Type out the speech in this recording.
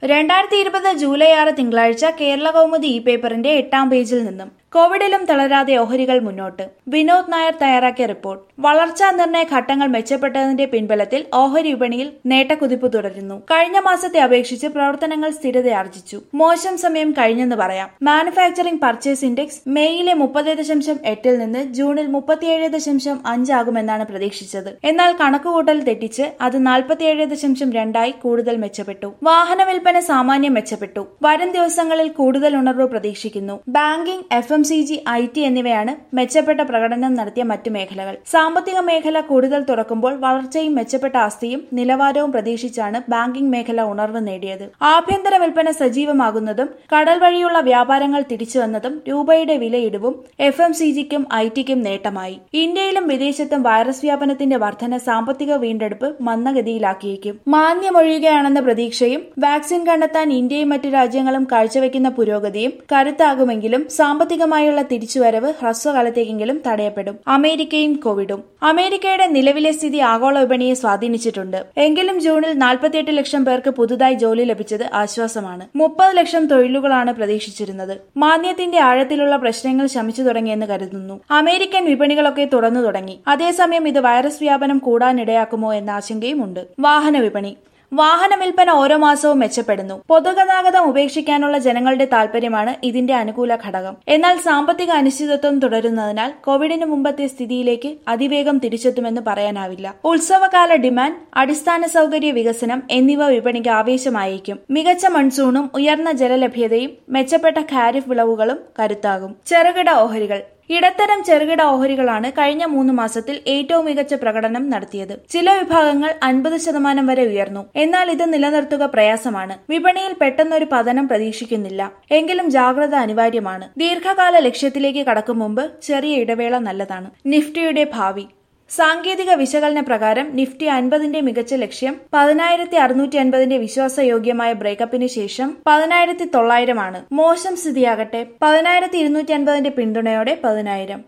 രണ്ടായിരത്തി ഇരുപത് ജൂലൈ ആറ് തിങ്കളാഴ്ച കേരള കൗമുദി ഇ പേപ്പറിന്റെ എട്ടാം പേജിൽ നിന്നും കോവിഡിലും തളരാതെ ഓഹരികൾ മുന്നോട്ട് വിനോദ് നായർ തയ്യാറാക്കിയ റിപ്പോർട്ട് വളർച്ചാ നിർണയ ഘട്ടങ്ങൾ മെച്ചപ്പെട്ടതിന്റെ പിൻബലത്തിൽ ഓഹരി വിപണിയിൽ നേട്ടക്കുതിപ്പ് തുടരുന്നു കഴിഞ്ഞ മാസത്തെ അപേക്ഷിച്ച് പ്രവർത്തനങ്ങൾ സ്ഥിരതയാർജിച്ചു മോശം സമയം കഴിഞ്ഞെന്ന് പറയാം മാനുഫാക്ചറിംഗ് പർച്ചേസ് ഇൻഡെക്സ് മേയിലെ മുപ്പത് ദശാംശം എട്ടിൽ നിന്ന് ജൂണിൽ മുപ്പത്തിയേഴ് ദശാംശം അഞ്ചാകുമെന്നാണ് പ്രതീക്ഷിച്ചത് എന്നാൽ കണക്കുകൂട്ടൽ തെറ്റിച്ച് അത് നാൽപ്പത്തിയേഴ് ദശാംശം രണ്ടായി കൂടുതൽ മെച്ചപ്പെട്ടു വാഹന വിൽപ്പന സാമാന്യം മെച്ചപ്പെട്ടു വരും ദിവസങ്ങളിൽ കൂടുതൽ ഉണർവ് പ്രതീക്ഷിക്കുന്നു banking F M C G I T എന്നിവയാണ് മെച്ചപ്പെട്ട പ്രകടനം നടത്തിയ മറ്റു മേഖലകൾ സാമ്പത്തിക മേഖല കൂടുതൽ തുറക്കുമ്പോൾ വളർച്ചയും മെച്ചപ്പെട്ട ആസ്തിയും നിലവാരവും പ്രതീക്ഷിച്ചാണ് ബാങ്കിംഗ് മേഖല ഉണർവ് നേടിയത് ആഭ്യന്തര വിൽപ്പന സജീവമാകുന്നതും കടൽ വഴിയുള്ള വ്യാപാരങ്ങൾ തിരിച്ചുവന്നതും രൂപയുടെ വിലയിടിവും എഫ് എം സി ജിക്കും ഐ ടിക്കും നേട്ടമായി ഇന്ത്യയിലും വിദേശത്തും വൈറസ് വ്യാപനത്തിന്റെ വർധന സാമ്പത്തിക വീണ്ടെടുപ്പ് മന്ദഗതിയിലാക്കിയേക്കും മാന്യമൊഴിയുകയാണെന്ന പ്രതീക്ഷയും വാക്സിൻ കണ്ടെത്താൻ ഇന്ത്യയും മറ്റു രാജ്യങ്ങളും കാഴ്ചവെക്കുന്ന പുരോഗതിയും കരുത്താകുമെങ്കിലും സാമ്പത്തികമായുള്ള തിരിച്ചുവരവ് ഹ്രസ്വകാലത്തേക്കെങ്കിലും തടയപ്പെടും അമേരിക്കയും കോവിഡും അമേരിക്കയുടെ നിലവിലെ സ്ഥിതി ആഗോള വിപണിയെ സ്വാധീനിച്ചിട്ടുണ്ട് എങ്കിലും ജൂണിൽ നാൽപ്പത്തിയെട്ട് ലക്ഷം പേർക്ക് പുതുതായി ജോലി ലഭിച്ചത് ആശ്വാസമാണ് മുപ്പത് ലക്ഷം തൊഴിലുകളാണ് പ്രതീക്ഷിച്ചിരുന്നത് മാന്ദ്യത്തിന്റെ ആഴത്തിലുള്ള പ്രശ്നങ്ങൾ ശമിച്ചു തുടങ്ങിയെന്ന് കരുതുന്നു അമേരിക്കൻ വിപണികളൊക്കെ തുറന്നു തുടങ്ങി അതേസമയം ഇത് വൈറസ് വ്യാപനം കൂടാനിടയാക്കുമോ എന്ന ആശങ്കയുമുണ്ട് വാഹന വിപണി വാഹന വിൽപ്പന ഓരോ മാസവും മെച്ചപ്പെടുന്നു പൊതുഗതാഗതം ഉപേക്ഷിക്കാനുള്ള ജനങ്ങളുടെ താൽപര്യമാണ് ഇതിന്റെ അനുകൂല ഘടകം എന്നാൽ സാമ്പത്തിക അനിശ്ചിതത്വം തുടരുന്നതിനാൽ കോവിഡിന് മുമ്പത്തെ സ്ഥിതിയിലേക്ക് അതിവേഗം തിരിച്ചെത്തുമെന്ന് പറയാനാവില്ല ഉത്സവകാല ഡിമാൻഡ് അടിസ്ഥാന സൗകര്യ വികസനം എന്നിവ വിപണിക്ക് ആവേശമായേക്കും മികച്ച മൺസൂണും ഉയർന്ന ജലലഭ്യതയും മെച്ചപ്പെട്ട ഖാരിഫ് വിളവുകളും കരുത്താകും ചെറുകിട ഓഹരികൾ ഇടത്തരം ചെറുകിട ഓഹരികളാണ് കഴിഞ്ഞ മൂന്ന് മാസത്തിൽ ഏറ്റവും മികച്ച പ്രകടനം നടത്തിയത് ചില വിഭാഗങ്ങൾ അൻപത് ശതമാനം വരെ ഉയർന്നു എന്നാൽ ഇത് നിലനിർത്തുക പ്രയാസമാണ് വിപണിയിൽ പെട്ടെന്നൊരു പതനം പ്രതീക്ഷിക്കുന്നില്ല എങ്കിലും ജാഗ്രത അനിവാര്യമാണ് ദീർഘകാല ലക്ഷ്യത്തിലേക്ക് കടക്കും മുമ്പ് ചെറിയ ഇടവേള നല്ലതാണ് നിഫ്റ്റിയുടെ ഭാവി സാങ്കേതിക വിശകലന പ്രകാരം നിഫ്റ്റി അൻപതിന്റെ മികച്ച ലക്ഷ്യം പതിനായിരത്തി അറുന്നൂറ്റി അൻപതിന്റെ വിശ്വാസയോഗ്യമായ ബ്രേക്കപ്പിന് ശേഷം പതിനായിരത്തി തൊള്ളായിരമാണ് മോശം സ്ഥിതിയാകട്ടെ പതിനായിരത്തി ഇരുന്നൂറ്റി അൻപതിന്റെ പിന്തുണയോടെ പതിനായിരം